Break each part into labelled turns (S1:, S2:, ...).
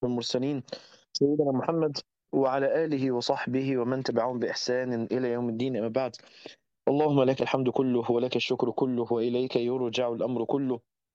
S1: والمرسلين سيدنا محمد وعلى آله وصحبه ومن تبعهم بإحسان إلى يوم الدين أما بعد اللهم لك الحمد كله ولك الشكر كله وإليك يرجع الأمر كله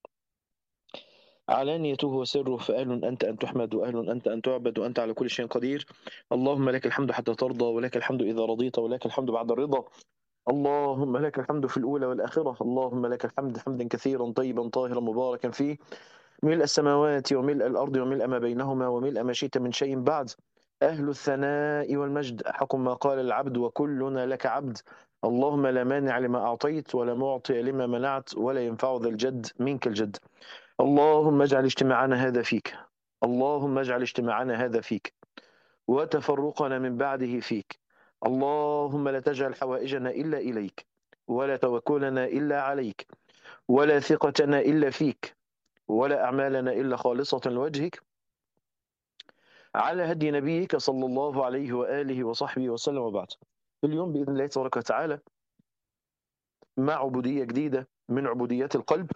S1: علانيته وسره فأهل أنت أن تحمد وأهل أنت أن تعبد وأنت على كل شيء قدير اللهم لك الحمد حتى ترضى ولك الحمد إذا رضيت ولك الحمد بعد الرضا اللهم لك الحمد في الأولى والآخرة اللهم لك الحمد حمدا كثيرا طيبا طاهرا مباركا فيه ملء السماوات وملء الأرض وملء ما بينهما وملء ما شئت من شيء بعد أهل الثناء والمجد أحق ما قال العبد وكلنا لك عبد اللهم لا مانع لما أعطيت ولا معطي لما منعت ولا ينفع ذا الجد منك الجد اللهم اجعل اجتماعنا هذا فيك اللهم اجعل اجتماعنا هذا فيك وتفرقنا من بعده فيك اللهم لا تجعل حوائجنا إلا إليك ولا توكلنا إلا عليك ولا ثقتنا إلا فيك ولا أعمالنا إلا خالصة لوجهك على هدي نبيك صلى الله عليه وآله وصحبه وسلم وبعد اليوم بإذن الله تبارك وتعالى مع عبودية جديدة من عبوديات القلب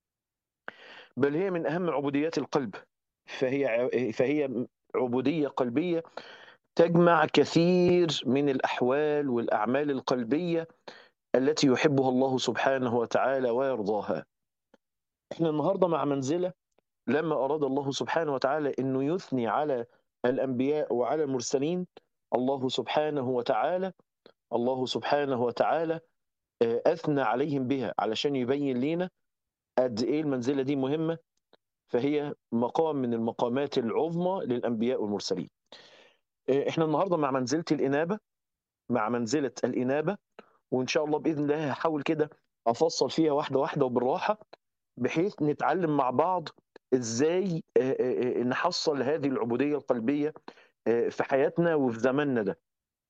S1: بل هي من أهم عبوديات القلب فهي فهي عبودية قلبية تجمع كثير من الأحوال والأعمال القلبية التي يحبها الله سبحانه وتعالى ويرضاها احنا النهارده مع منزلة لما أراد الله سبحانه وتعالى أنه يثني على الأنبياء وعلى المرسلين الله سبحانه وتعالى الله سبحانه وتعالى أثنى عليهم بها علشان يبين لنا قد إيه المنزلة دي مهمة فهي مقام من المقامات العظمى للأنبياء والمرسلين احنا النهارده مع منزلة الإنابة مع منزلة الإنابة وإن شاء الله بإذن الله هحاول كده أفصل فيها واحدة واحدة وبالراحة بحيث نتعلم مع بعض ازاي نحصل هذه العبوديه القلبيه في حياتنا وفي زماننا ده.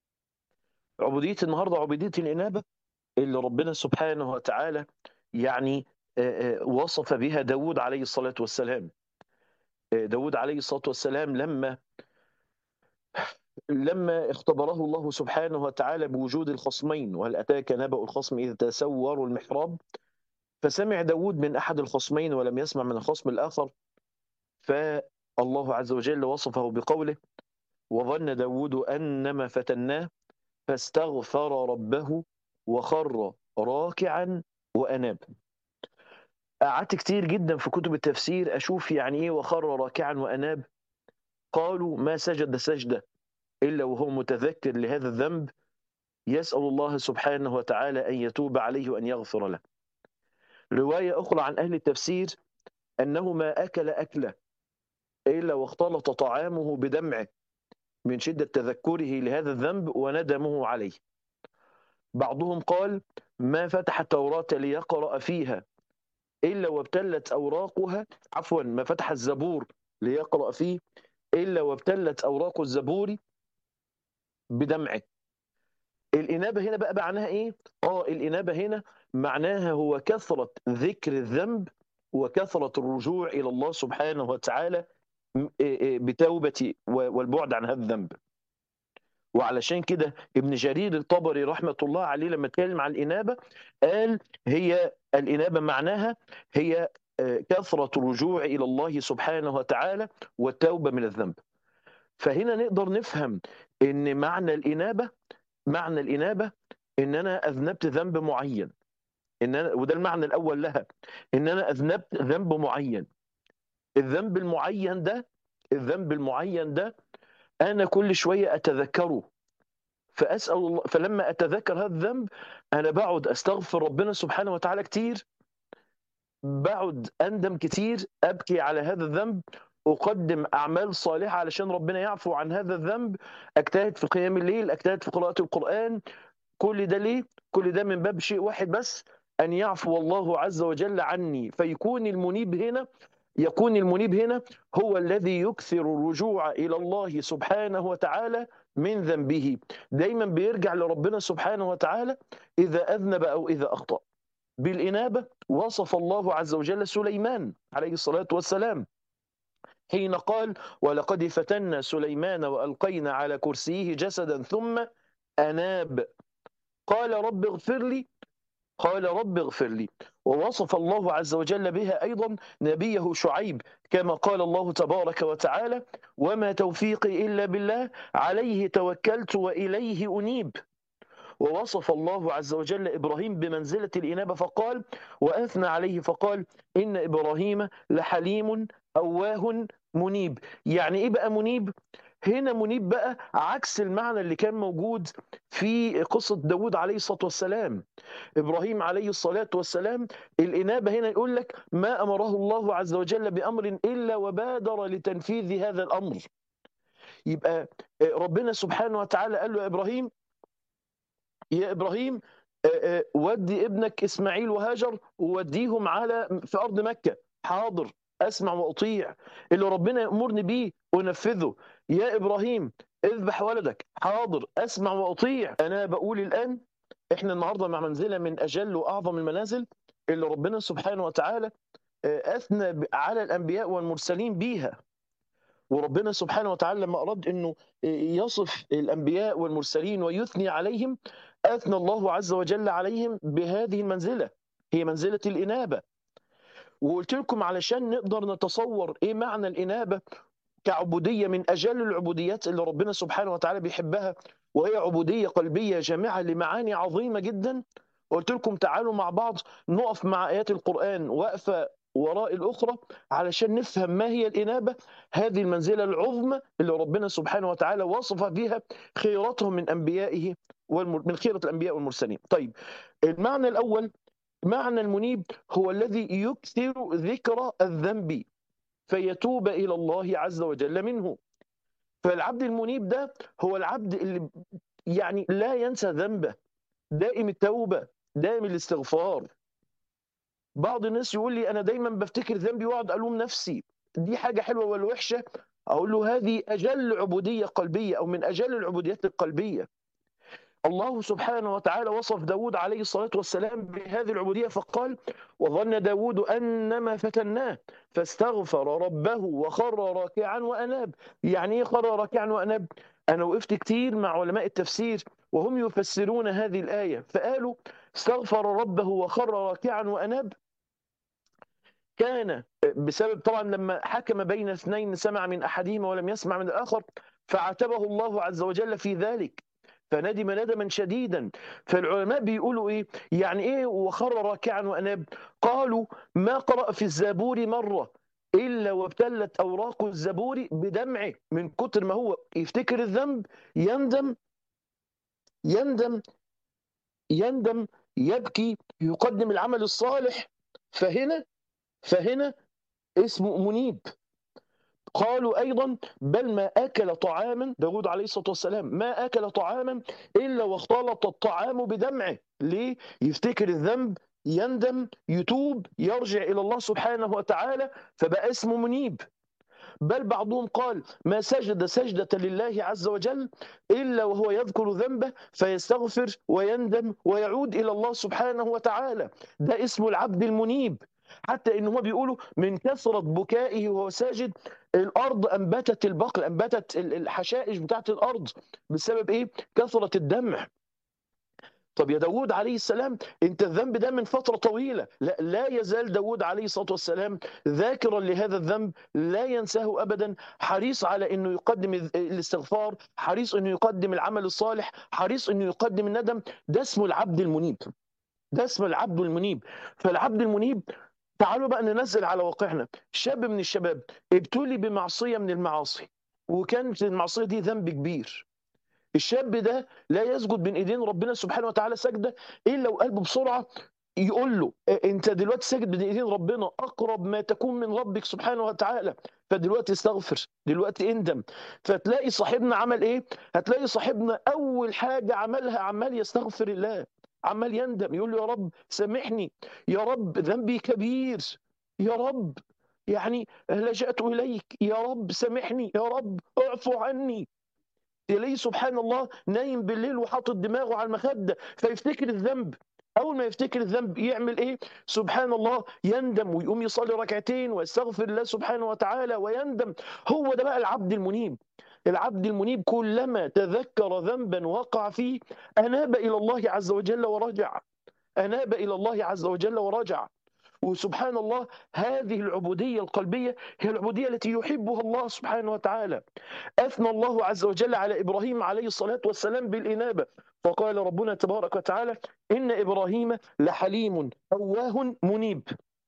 S1: عبوديه النهارده عبوديه الانابه اللي ربنا سبحانه وتعالى يعني وصف بها داود عليه الصلاه والسلام. داود عليه الصلاه والسلام لما لما اختبره الله سبحانه وتعالى بوجود الخصمين وهل اتاك نبأ الخصم اذ تسوروا المحراب فسمع داود من أحد الخصمين ولم يسمع من الخصم الآخر فالله عز وجل وصفه بقوله وظن داود أنما فتناه فاستغفر ربه وخر راكعا وأناب قعدت كتير جدا في كتب التفسير أشوف يعني إيه وخر راكعا وأناب قالوا ما سجد سجدة إلا وهو متذكر لهذا الذنب يسأل الله سبحانه وتعالى أن يتوب عليه وأن يغفر له رواية أخرى عن أهل التفسير أنه ما أكل أكلة إلا واختلط طعامه بدمعه من شدة تذكره لهذا الذنب وندمه عليه بعضهم قال ما فتح التوراة ليقرأ فيها إلا وابتلت أوراقها عفوا ما فتح الزبور ليقرأ فيه إلا وابتلت أوراق الزبور بدمعه الإنابة هنا بقى معناها إيه؟ آه الإنابة هنا معناها هو كثرة ذكر الذنب وكثرة الرجوع إلى الله سبحانه وتعالى بتوبة والبعد عن هذا الذنب وعلشان كده ابن جرير الطبري رحمة الله عليه لما اتكلم عن الإنابة قال هي الإنابة معناها هي كثرة الرجوع إلى الله سبحانه وتعالى والتوبة من الذنب فهنا نقدر نفهم ان معنى الإنابة معنى الإنابة ان انا اذنبت ذنب معين ان انا وده المعنى الاول لها ان انا اذنبت ذنب معين الذنب المعين ده الذنب المعين ده انا كل شويه اتذكره فاسال الله فلما اتذكر هذا الذنب انا بقعد استغفر ربنا سبحانه وتعالى كتير بقعد اندم كتير ابكي على هذا الذنب اقدم اعمال صالحه علشان ربنا يعفو عن هذا الذنب اجتهد في قيام الليل اجتهد في قراءه القران كل ده ليه كل ده من باب شيء واحد بس أن يعفو الله عز وجل عني فيكون المنيب هنا يكون المنيب هنا هو الذي يكثر الرجوع إلى الله سبحانه وتعالى من ذنبه دايما بيرجع لربنا سبحانه وتعالى إذا أذنب أو إذا أخطأ بالإنابة وصف الله عز وجل سليمان عليه الصلاة والسلام حين قال ولقد فتنا سليمان وألقينا على كرسيه جسدا ثم أناب قال رب اغفر لي قال رب اغفر لي ووصف الله عز وجل بها أيضا نبيه شعيب كما قال الله تبارك وتعالى وما توفيقي إلا بالله عليه توكلت وإليه أنيب ووصف الله عز وجل إبراهيم بمنزلة الإنابة فقال وأثنى عليه فقال إن إبراهيم لحليم أواه منيب يعني إيه بقى منيب؟ هنا منيب بقى عكس المعنى اللي كان موجود في قصة داود عليه الصلاة والسلام إبراهيم عليه الصلاة والسلام الإنابة هنا يقول لك ما أمره الله عز وجل بأمر إلا وبادر لتنفيذ هذا الأمر يبقى ربنا سبحانه وتعالى قال له يا إبراهيم يا إبراهيم ودي ابنك إسماعيل وهاجر ووديهم على في أرض مكة حاضر أسمع وأطيع اللي ربنا يأمرني بيه أنفذه يا إبراهيم اذبح ولدك حاضر أسمع وأطيع أنا بقول الآن إحنا النهاردة مع منزلة من أجل وأعظم المنازل اللي ربنا سبحانه وتعالى أثنى على الأنبياء والمرسلين بيها وربنا سبحانه وتعالى لما أراد أنه يصف الأنبياء والمرسلين ويثني عليهم أثنى الله عز وجل عليهم بهذه المنزلة هي منزلة الإنابة وقلت لكم علشان نقدر نتصور إيه معنى الإنابة كعبودية من أجل العبوديات اللي ربنا سبحانه وتعالى بيحبها وهي عبودية قلبية جامعة لمعاني عظيمة جدا قلت لكم تعالوا مع بعض نقف مع آيات القرآن وقفة وراء الأخرى علشان نفهم ما هي الإنابة هذه المنزلة العظمى اللي ربنا سبحانه وتعالى وصف فيها خيرتهم من أنبيائه من خيرة الأنبياء والمرسلين طيب المعنى الأول معنى المنيب هو الذي يكثر ذكر الذنب فيتوب إلى الله عز وجل منه فالعبد المنيب ده هو العبد اللي يعني لا ينسى ذنبه دائم التوبة دائم الاستغفار بعض الناس يقول لي أنا دايما بفتكر ذنبي وأقعد ألوم نفسي دي حاجة حلوة ولا وحشة أقول له هذه أجل عبودية قلبية أو من أجل العبوديات القلبية الله سبحانه وتعالى وصف داود عليه الصلاة والسلام بهذه العبودية فقال وظن داود أنما فتناه فاستغفر ربه وخر راكعا وأناب يعني إيه خر راكعا وأناب أنا وقفت كتير مع علماء التفسير وهم يفسرون هذه الآية فقالوا استغفر ربه وخر راكعا وأناب كان بسبب طبعا لما حكم بين اثنين سمع من أحدهما ولم يسمع من الآخر فعاتبه الله عز وجل في ذلك فندم ندما شديدا فالعلماء بيقولوا ايه يعني ايه وخر راكعا واناب قالوا ما قرأ في الزبور مرة إلا وابتلت أوراق الزبور بدمعه من كتر ما هو يفتكر الذنب يندم يندم يندم يبكي يقدم العمل الصالح فهنا فهنا اسمه منيب قالوا أيضا بل ما أكل طعاما داود عليه الصلاة والسلام ما أكل طعاما إلا واختلط الطعام بدمعه ليه؟ يفتكر الذنب يندم يتوب يرجع إلى الله سبحانه وتعالى فبقى اسمه منيب بل بعضهم قال ما سجد سجدة لله عز وجل إلا وهو يذكر ذنبه فيستغفر ويندم ويعود إلى الله سبحانه وتعالى ده اسمه العبد المنيب حتى ان هم بيقولوا من كثره بكائه وهو ساجد الارض انبتت البقل انبتت الحشائش بتاعت الارض بسبب ايه كثره الدمع طب يا داود عليه السلام انت الذنب ده من فتره طويله لا, لا يزال داود عليه الصلاه والسلام ذاكرا لهذا الذنب لا ينساه ابدا حريص على انه يقدم الاستغفار حريص انه يقدم العمل الصالح حريص انه يقدم الندم ده اسمه العبد المنيب ده اسمه العبد المنيب فالعبد المنيب تعالوا بقى ننزل على واقعنا شاب من الشباب ابتلي بمعصية من المعاصي وكانت المعصية دي ذنب كبير الشاب ده لا يسجد بين ايدين ربنا سبحانه وتعالى سجدة الا وقلبه بسرعة يقول له انت دلوقتي ساجد بين ايدين ربنا اقرب ما تكون من ربك سبحانه وتعالى فدلوقتي استغفر دلوقتي اندم فتلاقي صاحبنا عمل ايه هتلاقي صاحبنا اول حاجة عملها عمال يستغفر الله عمال يندم يقول له يا رب سامحني يا رب ذنبي كبير يا رب يعني لجأت إليك يا رب سامحني يا رب اعفو عني تلاقيه سبحان الله نايم بالليل وحاطط دماغه على المخدة فيفتكر الذنب أول ما يفتكر الذنب يعمل إيه؟ سبحان الله يندم ويقوم يصلي ركعتين ويستغفر الله سبحانه وتعالى ويندم هو ده بقى العبد المنيب العبد المنيب كلما تذكر ذنبا وقع فيه أناب إلى الله عز وجل ورجع أناب إلى الله عز وجل ورجع وسبحان الله هذه العبودية القلبية هي العبودية التي يحبها الله سبحانه وتعالى أثنى الله عز وجل على إبراهيم عليه الصلاة والسلام بالإنابة فقال ربنا تبارك وتعالى إن إبراهيم لحليم أواه منيب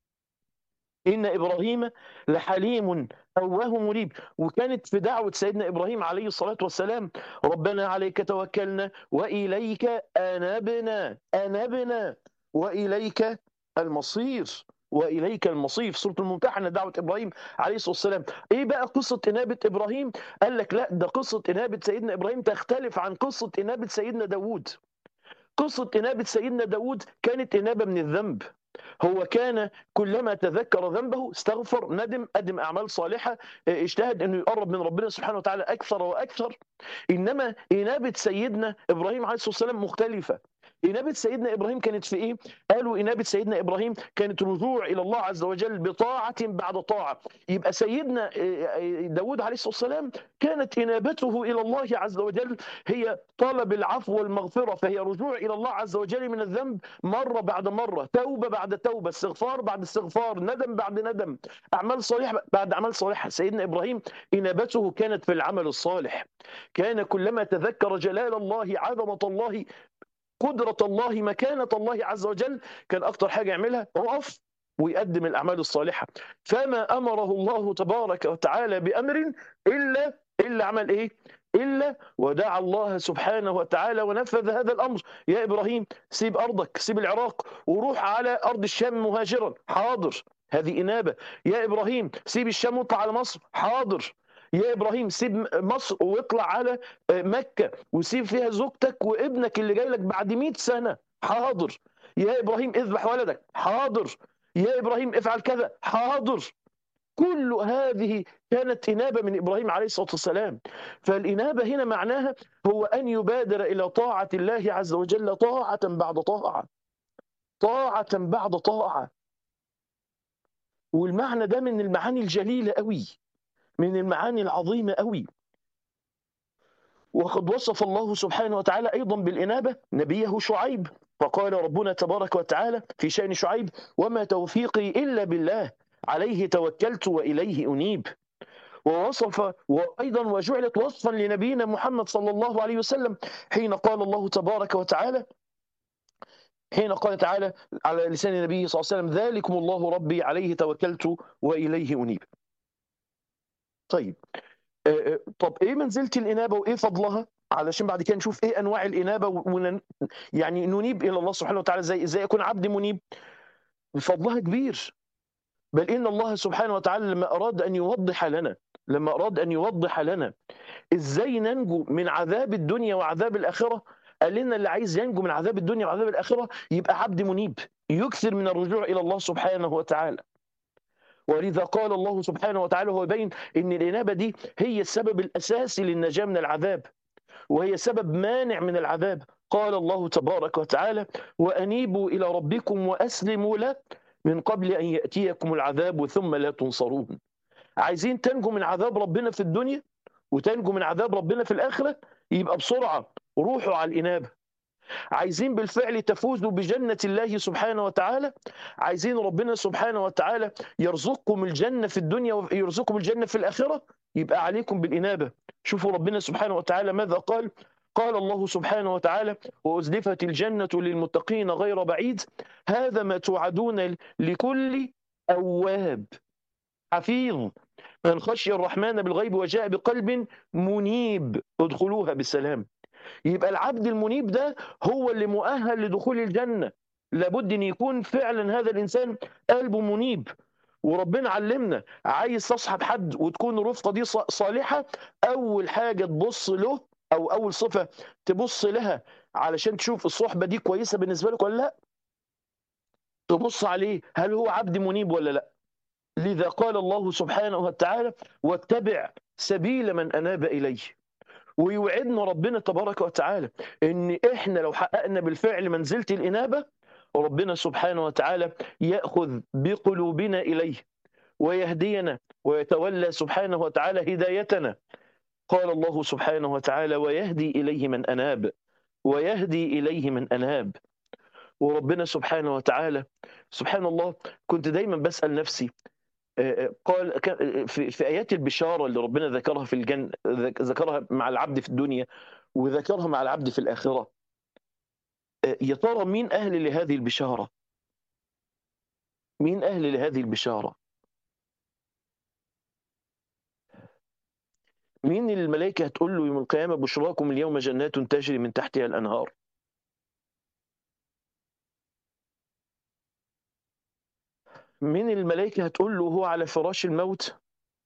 S1: إن إبراهيم لحليم أواه منيب وكانت في دعوة سيدنا إبراهيم عليه الصلاة والسلام ربنا عليك توكلنا وإليك أنبنا أنبنا وإليك المصير واليك المصير في سوره الممتحنه دعوه ابراهيم عليه الصلاه والسلام ايه بقى قصه انابه ابراهيم قال لك لا ده قصه انابه سيدنا ابراهيم تختلف عن قصه انابه سيدنا داوود قصه انابه سيدنا داوود كانت انابه من الذنب هو كان كلما تذكر ذنبه استغفر ندم قدم اعمال صالحه اجتهد انه يقرب من ربنا سبحانه وتعالى اكثر واكثر انما انابه سيدنا ابراهيم عليه الصلاه والسلام مختلفه إنابة سيدنا إبراهيم كانت في إيه؟ قالوا إنابة سيدنا إبراهيم كانت رجوع إلى الله عز وجل بطاعة بعد طاعة يبقى سيدنا داود عليه الصلاة والسلام كانت إنابته إلى الله عز وجل هي طلب العفو والمغفرة فهي رجوع إلى الله عز وجل من الذنب مرة بعد مرة توبة بعد توبة استغفار بعد استغفار ندم بعد ندم أعمال صالحة بعد أعمال صالحة سيدنا إبراهيم إنابته كانت في العمل الصالح كان كلما تذكر جلال الله عظمة الله قدرة الله مكانة الله عز وجل كان أكتر حاجة يعملها وقف ويقدم الأعمال الصالحة فما أمره الله تبارك وتعالى بأمر إلا إلا عمل إيه؟ إلا ودعا الله سبحانه وتعالى ونفذ هذا الأمر يا إبراهيم سيب أرضك سيب العراق وروح على أرض الشام مهاجرا حاضر هذه إنابة يا إبراهيم سيب الشام واطلع على مصر حاضر يا ابراهيم سيب مصر واطلع على مكه وسيب فيها زوجتك وابنك اللي جاي لك بعد 100 سنه حاضر يا ابراهيم اذبح ولدك حاضر يا ابراهيم افعل كذا حاضر كل هذه كانت إنابة من إبراهيم عليه الصلاة والسلام فالإنابة هنا معناها هو أن يبادر إلى طاعة الله عز وجل طاعة بعد طاعة طاعة بعد طاعة والمعنى ده من المعاني الجليلة قوي من المعاني العظيمة قوي وقد وصف الله سبحانه وتعالى أيضا بالإنابة نبيه شعيب فقال ربنا تبارك وتعالى في شأن شعيب وما توفيقي إلا بالله عليه توكلت وإليه أنيب ووصف وأيضا وجعلت وصفا لنبينا محمد صلى الله عليه وسلم حين قال الله تبارك وتعالى حين قال تعالى على لسان النبي صلى الله عليه وسلم ذلكم الله ربي عليه توكلت وإليه أنيب طيب طب ايه منزله الانابه وايه فضلها علشان بعد كده نشوف ايه انواع الانابه ون... يعني ننيب الى الله سبحانه وتعالى زي ازاي اكون عبد منيب فضلها كبير بل ان الله سبحانه وتعالى لما اراد ان يوضح لنا لما اراد ان يوضح لنا ازاي ننجو من عذاب الدنيا وعذاب الاخره قال لنا اللي عايز ينجو من عذاب الدنيا وعذاب الاخره يبقى عبد منيب يكثر من الرجوع الى الله سبحانه وتعالى ولذا قال الله سبحانه وتعالى هو يبين ان الانابه دي هي السبب الاساسي للنجاه من العذاب وهي سبب مانع من العذاب قال الله تبارك وتعالى وانيبوا الى ربكم واسلموا له من قبل ان ياتيكم العذاب ثم لا تنصرون عايزين تنجوا من عذاب ربنا في الدنيا وتنجوا من عذاب ربنا في الاخره يبقى بسرعه روحوا على الانابه عايزين بالفعل تفوزوا بجنة الله سبحانه وتعالى عايزين ربنا سبحانه وتعالى يرزقكم الجنة في الدنيا ويرزقكم الجنة في الآخرة يبقى عليكم بالإنابة شوفوا ربنا سبحانه وتعالى ماذا قال قال الله سبحانه وتعالى وأزلفت الجنة للمتقين غير بعيد هذا ما توعدون لكل أواب حفيظ من خشي الرحمن بالغيب وجاء بقلب منيب ادخلوها بالسلام يبقى العبد المنيب ده هو اللي مؤهل لدخول الجنة لابد ان يكون فعلا هذا الانسان قلبه منيب وربنا علمنا عايز تصحب حد وتكون الرفقه دي صالحه اول حاجه تبص له او اول صفه تبص لها علشان تشوف الصحبه دي كويسه بالنسبه لك ولا لا تبص عليه هل هو عبد منيب ولا لا لذا قال الله سبحانه وتعالى واتبع سبيل من اناب اليه ويوعدنا ربنا تبارك وتعالى ان احنا لو حققنا بالفعل منزله الانابه ربنا سبحانه وتعالى ياخذ بقلوبنا اليه ويهدينا ويتولى سبحانه وتعالى هدايتنا قال الله سبحانه وتعالى ويهدي اليه من اناب ويهدي اليه من اناب وربنا سبحانه وتعالى سبحان الله كنت دايما بسأل نفسي قال في في ايات البشاره اللي ربنا ذكرها في الجنه ذكرها مع العبد في الدنيا وذكرها مع العبد في الاخره يا ترى مين اهل لهذه البشاره مين اهل لهذه البشاره مين الملائكه هتقول له يوم القيامه بشراكم اليوم جنات تجري من تحتها الانهار مين الملائكة هتقول له هو على فراش الموت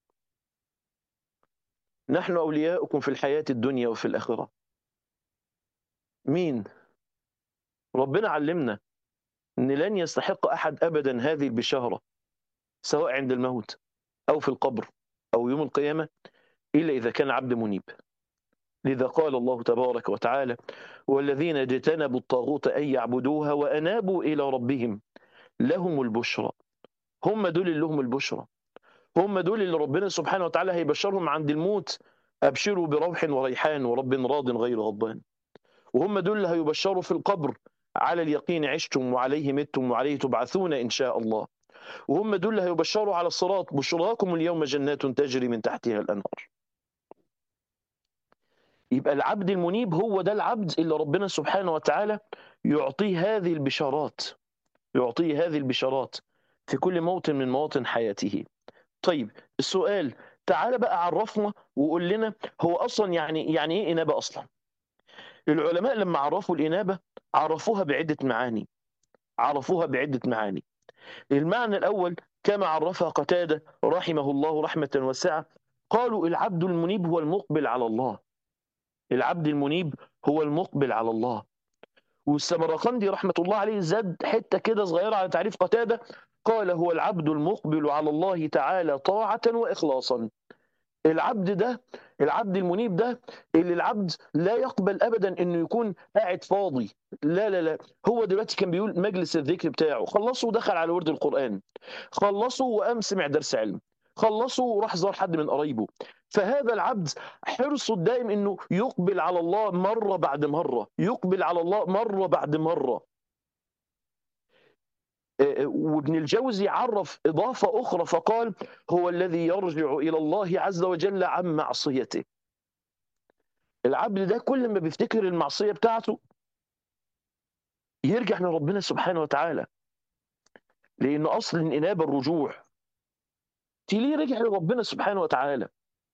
S1: نحن أولياؤكم في الحياة الدنيا وفي الآخرة مين ربنا علمنا أن لن يستحق أحد أبدا هذه البشارة سواء عند الموت أو في القبر أو يوم القيامة إلا إذا كان عبد منيب لذا قال الله تبارك وتعالى والذين اجتنبوا الطاغوت أن يعبدوها وأنابوا إلى ربهم لهم البشرى هم دول اللي لهم البشرى هم دول اللي ربنا سبحانه وتعالى هيبشرهم عند الموت أبشروا بروح وريحان ورب راض غير غضبان وهم دول اللي هيبشروا في القبر على اليقين عشتم وعليه متم وعليه تبعثون إن شاء الله وهم دول اللي هيبشروا على الصراط بشراكم اليوم جنات تجري من تحتها الأنهار يبقى العبد المنيب هو ده العبد اللي ربنا سبحانه وتعالى يعطيه هذه البشارات يعطيه هذه البشارات في كل موطن من مواطن حياته طيب السؤال تعال بقى عرفنا وقول لنا هو اصلا يعني يعني ايه انابه اصلا العلماء لما عرفوا الانابه عرفوها بعده معاني عرفوها بعده معاني المعنى الاول كما عرفها قتاده رحمه الله رحمه واسعه قالوا العبد المنيب هو المقبل على الله العبد المنيب هو المقبل على الله والسمرقندي رحمه الله عليه زاد حته كده صغيره على تعريف قتاده قال هو العبد المقبل على الله تعالى طاعة وإخلاصا العبد ده العبد المنيب ده اللي العبد لا يقبل ابدا انه يكون قاعد فاضي لا لا لا هو دلوقتي كان بيقول مجلس الذكر بتاعه خلصه ودخل على ورد القران خلصه وقام سمع درس علم خلصه وراح زار حد من قرايبه فهذا العبد حرصه الدائم انه يقبل على الله مره بعد مره يقبل على الله مره بعد مره وابن الجوزي عرف إضافة أخرى فقال هو الذي يرجع إلى الله عز وجل عن معصيته العبد ده كل ما بيفتكر المعصية بتاعته يرجع لربنا سبحانه وتعالى لأن أصل الإنابة الرجوع تلاقيه رجع لربنا سبحانه وتعالى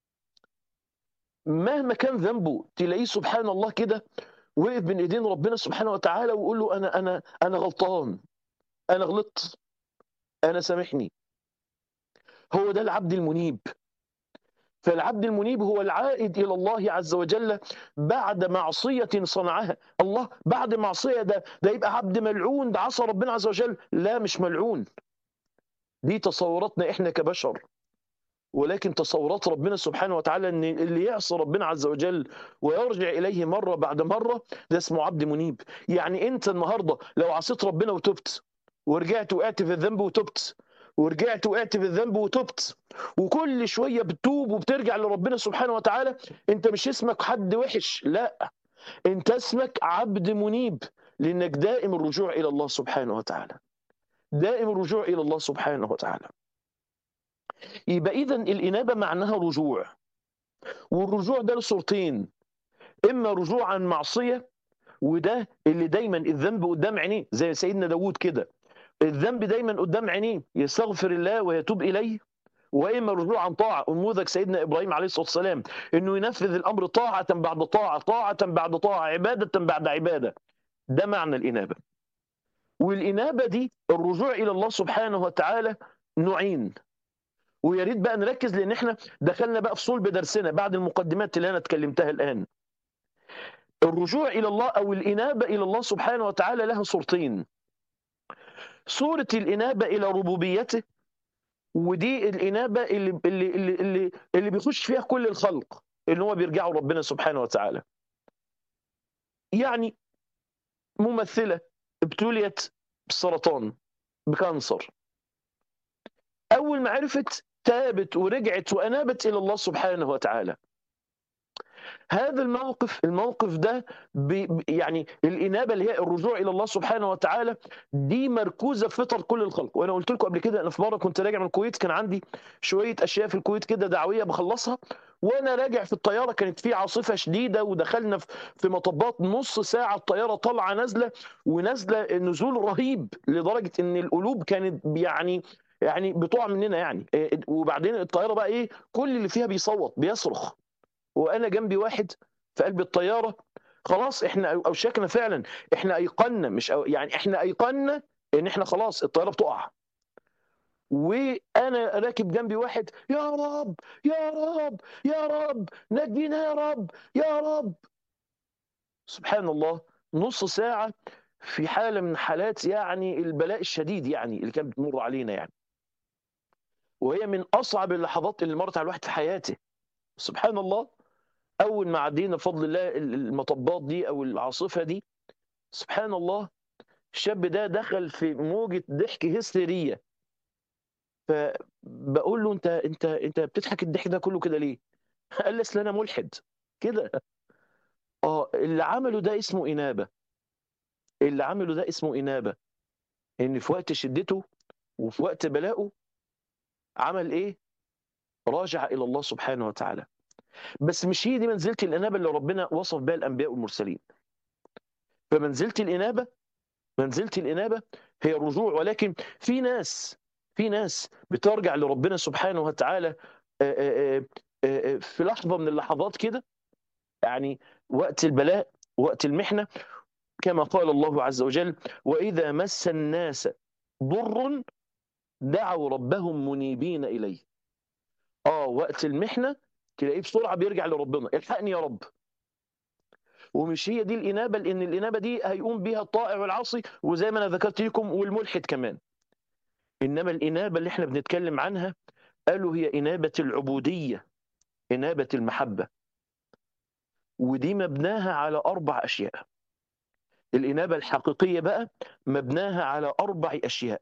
S1: مهما كان ذنبه تلاقيه سبحان الله كده وقف بين ايدين ربنا سبحانه وتعالى ويقول له انا انا انا غلطان انا غلطت انا سامحني هو ده العبد المنيب فالعبد المنيب هو العائد الى الله عز وجل بعد معصيه صنعها الله بعد معصيه ده ده يبقى عبد ملعون ده عصى ربنا عز وجل لا مش ملعون دي تصوراتنا احنا كبشر ولكن تصورات ربنا سبحانه وتعالى ان اللي يعصي ربنا عز وجل ويرجع اليه مره بعد مره ده اسمه عبد منيب يعني انت النهارده لو عصيت ربنا وتبت ورجعت وقعت في الذنب وتبت ورجعت وقعت في الذنب وتبت وكل شويه بتتوب وبترجع لربنا سبحانه وتعالى انت مش اسمك حد وحش لا انت اسمك عبد منيب لانك دائم الرجوع الى الله سبحانه وتعالى دائم الرجوع الى الله سبحانه وتعالى يبقى اذا الانابه معناها رجوع والرجوع ده لصورتين اما رجوع عن معصيه وده اللي دايما الذنب قدام عينيه زي سيدنا داوود كده الذنب دايما قدام عينيه يستغفر الله ويتوب اليه واما رجوع عن طاعه نموذج سيدنا ابراهيم عليه الصلاه والسلام انه ينفذ الامر طاعه بعد طاعه طاعه بعد طاعه عباده بعد عباده ده معنى الانابه والانابه دي الرجوع الى الله سبحانه وتعالى نوعين ويا ريت بقى نركز لان احنا دخلنا بقى في صلب درسنا بعد المقدمات اللي انا اتكلمتها الان الرجوع الى الله او الانابه الى الله سبحانه وتعالى لها صورتين صورة الإنابة إلى ربوبيته ودي الإنابة اللي اللي اللي اللي, اللي بيخش فيها كل الخلق إن هو بيرجعوا ربنا سبحانه وتعالى. يعني ممثلة ابتليت بالسرطان بكانسر. أول ما عرفت تابت ورجعت وأنابت إلى الله سبحانه وتعالى. هذا الموقف الموقف ده ب يعني الانابه اللي هي الرجوع الى الله سبحانه وتعالى دي مركوزه في فطر كل الخلق وانا قلت لكم قبل كده انا في مره كنت راجع من الكويت كان عندي شويه اشياء في الكويت كده دعويه بخلصها وانا راجع في الطياره كانت في عاصفه شديده ودخلنا في مطبات نص ساعه الطياره طالعه نازله ونازله نزول رهيب لدرجه ان القلوب كانت يعني يعني بتقع مننا يعني وبعدين الطياره بقى ايه كل اللي فيها بيصوت بيصرخ وانا جنبي واحد في قلب الطياره خلاص احنا اوشكنا فعلا احنا ايقنا مش أو يعني احنا ايقنا ان احنا خلاص الطياره بتقع وانا راكب جنبي واحد يا رب يا رب يا رب نجينا يا رب يا رب سبحان الله نص ساعه في حاله من حالات يعني البلاء الشديد يعني اللي كانت بتمر علينا يعني وهي من اصعب اللحظات اللي مرت على الواحد في حياته سبحان الله اول ما عدينا بفضل الله المطبات دي او العاصفه دي سبحان الله الشاب ده دخل في موجه ضحك هستيريه فبقول له انت انت انت بتضحك الضحك ده كله كده ليه؟ قال لي اصل انا ملحد كده اه اللي عمله ده اسمه انابه اللي عمله ده اسمه انابه ان في وقت شدته وفي وقت بلائه عمل ايه؟ راجع الى الله سبحانه وتعالى بس مش هي دي منزله الانابه اللي ربنا وصف بها الانبياء والمرسلين فمنزله الانابه منزله الانابه هي الرجوع ولكن في ناس في ناس بترجع لربنا سبحانه وتعالى في لحظه من اللحظات كده يعني وقت البلاء وقت المحنه كما قال الله عز وجل واذا مس الناس ضر دعوا ربهم منيبين اليه اه وقت المحنه تلاقيه بسرعه بيرجع لربنا الحقني يا رب ومش هي دي الانابه لان الانابه دي هيقوم بيها الطائع والعاصي وزي ما انا ذكرت لكم والملحد كمان انما الانابه اللي احنا بنتكلم عنها قالوا هي انابه العبوديه انابه المحبه ودي مبناها على اربع اشياء الانابه الحقيقيه بقى مبناها على اربع اشياء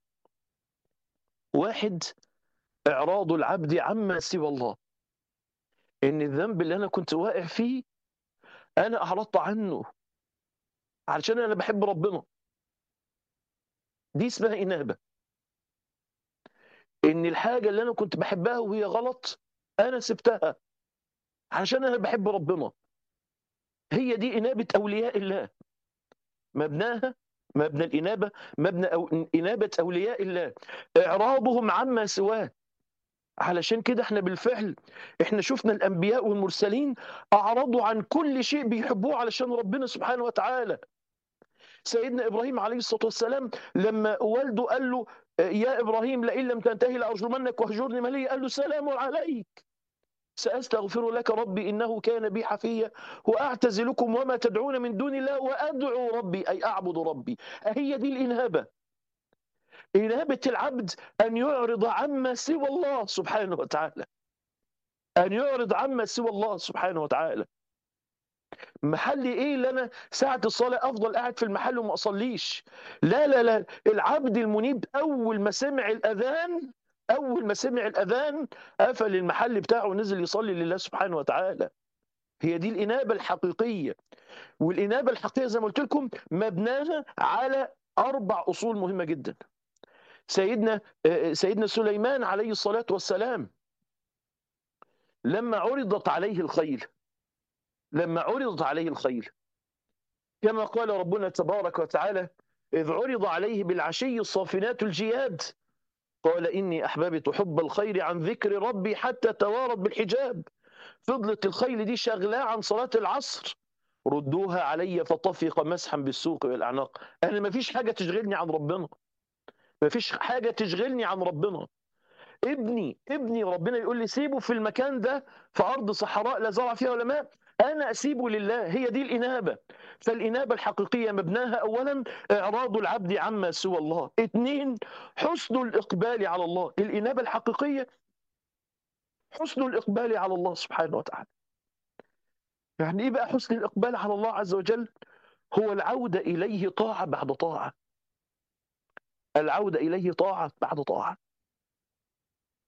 S1: واحد اعراض العبد عما سوى الله ان الذنب اللي انا كنت واقع فيه انا اعرضت عنه علشان انا بحب ربنا دي اسمها انابه ان الحاجه اللي انا كنت بحبها وهي غلط انا سبتها علشان انا بحب ربنا هي دي انابه اولياء الله مبناها مبنى الانابه مبنى أو انابه اولياء الله اعراضهم عما سواه علشان كده احنا بالفعل احنا شفنا الانبياء والمرسلين اعرضوا عن كل شيء بيحبوه علشان ربنا سبحانه وتعالى سيدنا ابراهيم عليه الصلاه والسلام لما والده قال له يا ابراهيم لئن لم تنتهي لارجمنك واهجرني مليا قال له سلام عليك ساستغفر لك ربي انه كان بي حفيا واعتزلكم وما تدعون من دون الله وادعو ربي اي اعبد ربي هي دي الانابه إنابة العبد أن يعرض عما سوى الله سبحانه وتعالى أن يعرض عما سوى الله سبحانه وتعالى محلي ايه اللي انا ساعه الصلاه افضل قاعد في المحل وما اصليش لا لا لا العبد المنيب اول ما سمع الاذان اول ما سمع الاذان قفل المحل بتاعه ونزل يصلي لله سبحانه وتعالى هي دي الانابه الحقيقيه والانابه الحقيقيه زي ما قلت لكم مبناها على اربع اصول مهمه جدا سيدنا سيدنا سليمان عليه الصلاة والسلام لما عرضت عليه الخيل لما عرضت عليه الخيل كما قال ربنا تبارك وتعالى إذ عرض عليه بالعشي الصافنات الجياد قال إني أحببت حب الخير عن ذكر ربي حتى توارد بالحجاب فضلت الخيل دي شغلاه عن صلاة العصر ردوها علي فطفق مسحا بالسوق والأعناق أنا ما فيش حاجة تشغلني عن ربنا ما فيش حاجة تشغلني عن ربنا ابني ابني ربنا يقول لي سيبه في المكان ده في أرض صحراء لا زرع فيها ولا ماء أنا أسيبه لله هي دي الإنابة فالإنابة الحقيقية مبناها أولا إعراض العبد عما سوى الله اثنين حسن الإقبال على الله الإنابة الحقيقية حسن الإقبال على الله سبحانه وتعالى يعني إيه بقى حسن الإقبال على الله عز وجل هو العودة إليه طاعة بعد طاعة العودة إليه طاعة بعد طاعة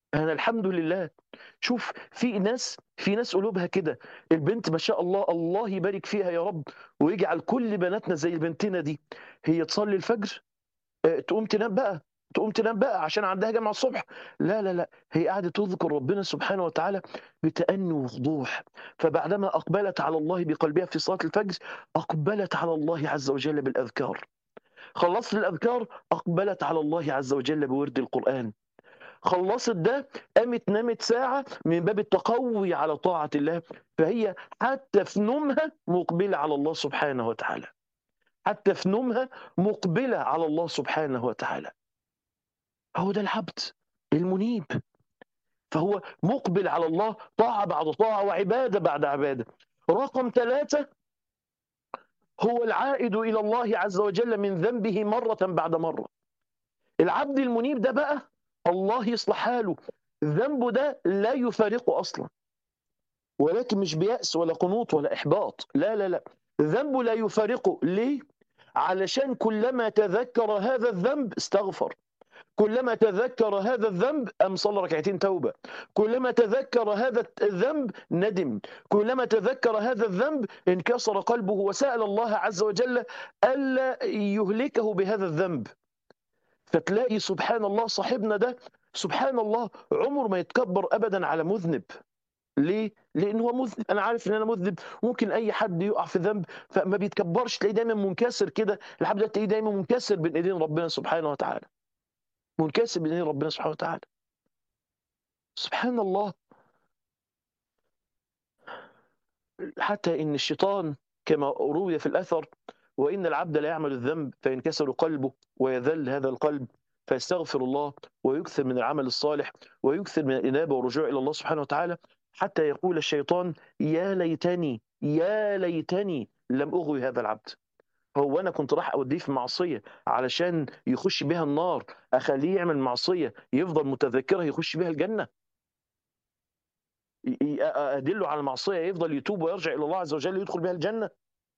S1: انا الحمد لله شوف في ناس في ناس قلوبها كده البنت ما شاء الله الله يبارك فيها يا رب ويجعل كل بناتنا زي بنتنا دي هي تصلي الفجر آه، تقوم تنام بقى تقوم تنام بقى عشان عندها جامعة الصبح لا لا لا هي قاعدة تذكر ربنا سبحانه وتعالى بتأني ووضوح فبعدما أقبلت على الله بقلبها في صلاة الفجر أقبلت على الله عز وجل بالأذكار خلصت الأذكار أقبلت على الله عز وجل بورد القرآن خلصت ده قامت نامت ساعة من باب التقوي على طاعة الله فهي حتى في نومها مقبلة على الله سبحانه وتعالى حتى في نومها مقبلة على الله سبحانه وتعالى هو ده العبد المنيب فهو مقبل على الله طاعة بعد طاعة وعبادة بعد عبادة رقم ثلاثة هو العائد إلى الله عز وجل من ذنبه مرة بعد مرة العبد المنيب ده بقى الله يصلح حاله ذنبه ده لا يفارقه أصلا ولكن مش بيأس ولا قنوط ولا إحباط لا لا لا ذنبه لا يفارقه ليه؟ علشان كلما تذكر هذا الذنب استغفر كلما تذكر هذا الذنب أم صلى ركعتين توبة كلما تذكر هذا الذنب ندم كلما تذكر هذا الذنب انكسر قلبه وسأل الله عز وجل ألا يهلكه بهذا الذنب فتلاقي سبحان الله صاحبنا ده سبحان الله عمر ما يتكبر أبدا على مذنب ليه؟ لأن هو مذنب أنا عارف إن أنا مذنب ممكن أي حد يقع في ذنب فما بيتكبرش تلاقيه دايما منكسر كده الحمد لله تلاقيه دايما منكسر بين إيدين ربنا سبحانه وتعالى منكسر بين إيدين ربنا سبحانه وتعالى سبحان الله حتى إن الشيطان كما روي في الأثر وإن العبد لا يعمل الذنب فينكسر قلبه ويذل هذا القلب فيستغفر الله ويكثر من العمل الصالح ويكثر من الإنابة والرجوع إلى الله سبحانه وتعالى حتى يقول الشيطان يا ليتني يا ليتني لم أغوي هذا العبد هو أنا كنت راح أوديه في معصية علشان يخش بها النار أخليه يعمل معصية يفضل متذكرها يخش بها الجنة أدله على المعصية يفضل يتوب ويرجع إلى الله عز وجل يدخل بها الجنة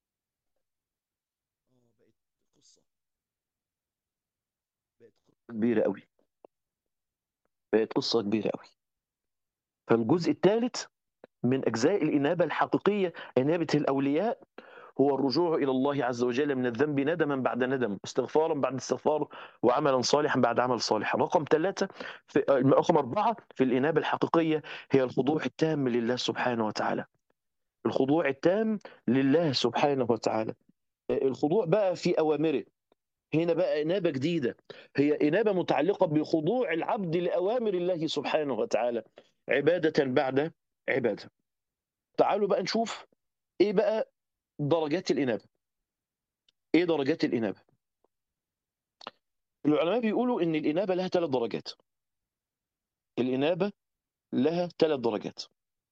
S1: بقت قصة كبيرة قوي بقت قصة كبيرة قوي فالجزء الثالث من أجزاء الإنابة الحقيقية إنابة الأولياء هو الرجوع إلى الله عز وجل من الذنب ندما بعد ندم استغفارا بعد استغفار وعملا صالحا بعد عمل صالح رقم ثلاثة في رقم أربعة في الإنابة الحقيقية هي الخضوع التام لله سبحانه وتعالى الخضوع التام لله سبحانه وتعالى الخضوع بقى في أوامره هنا بقى إنابة جديدة هي إنابة متعلقة بخضوع العبد لأوامر الله سبحانه وتعالى عبادة بعد عبادة تعالوا بقى نشوف إيه بقى درجات الإنابة إيه درجات الإنابة العلماء بيقولوا إن الإنابة لها ثلاث درجات الإنابة لها ثلاث درجات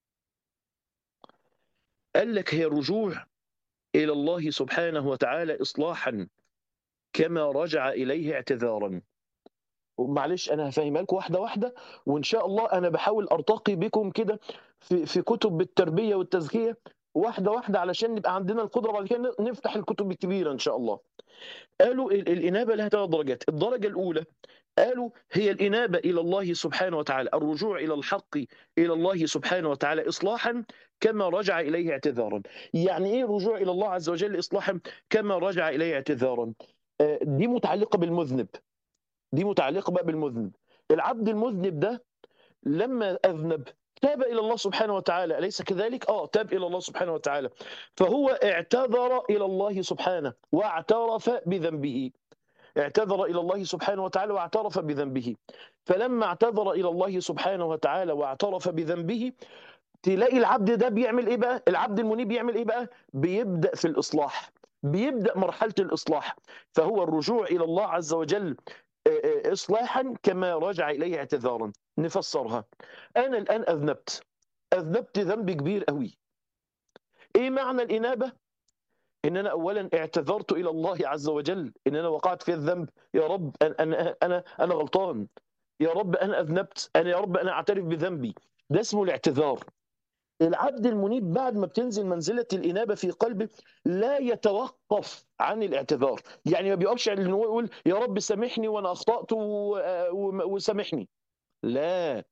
S1: قال لك هي الرجوع إلى الله سبحانه وتعالى إصلاحا كما رجع إليه اعتذارا معلش انا هفهمها لكم واحده واحده وان شاء الله انا بحاول ارتقي بكم كده في في كتب التربيه والتزكيه واحده واحده علشان نبقى عندنا القدره بعد كده نفتح الكتب الكبيره ان شاء الله. قالوا الانابه لها ثلاث درجات، الدرجه الاولى قالوا هي الانابه الى الله سبحانه وتعالى، الرجوع الى الحق الى الله سبحانه وتعالى اصلاحا كما رجع اليه اعتذارا. يعني ايه الرجوع الى الله عز وجل اصلاحا كما رجع اليه اعتذارا؟ دي متعلقه بالمذنب. دي متعلقه بقى بالمذنب العبد المذنب ده لما اذنب تاب الى الله سبحانه وتعالى اليس كذلك اه تاب الى الله سبحانه وتعالى فهو اعتذر الى الله سبحانه واعترف بذنبه اعتذر الى الله سبحانه وتعالى واعترف بذنبه فلما اعتذر الى الله سبحانه وتعالى واعترف بذنبه تلاقي العبد ده بيعمل ايه بقى العبد المنيب بيعمل ايه بقى بيبدا في الاصلاح بيبدا مرحله الاصلاح فهو الرجوع الى الله عز وجل إصلاحا كما رجع إليه اعتذارا نفسرها أنا الآن أذنبت أذنبت ذنب كبير قوي إيه معنى الإنابة؟ إن أنا أولا اعتذرت إلى الله عز وجل إن أنا وقعت في الذنب يا رب أنا أنا أنا غلطان يا رب أنا أذنبت أنا يا رب أنا أعترف بذنبي ده اسمه الاعتذار العبد المنيب بعد ما بتنزل منزلة الإنابة في قلبه لا يتوقف عن الاعتذار يعني ما بيقفش ان هو يقول يا رب سامحني وانا اخطأت وسامحني لا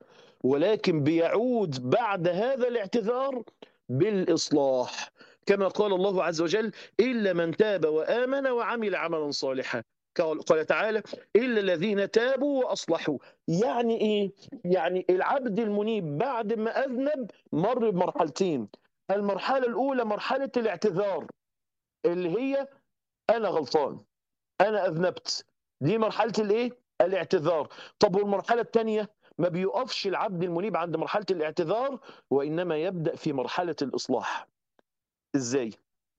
S1: ولكن بيعود بعد هذا الاعتذار بالإصلاح كما قال الله عز وجل إلا من تاب وآمن وعمل عملا صالحا قال تعالى إلا الذين تابوا وأصلحوا يعني إيه؟ يعني العبد المنيب بعد ما أذنب مر بمرحلتين المرحلة الأولى مرحلة الاعتذار اللي هي أنا غلطان أنا أذنبت دي مرحلة الإيه؟ الاعتذار طب والمرحلة الثانية ما بيقفش العبد المنيب عند مرحلة الاعتذار وإنما يبدأ في مرحلة الإصلاح إزاي؟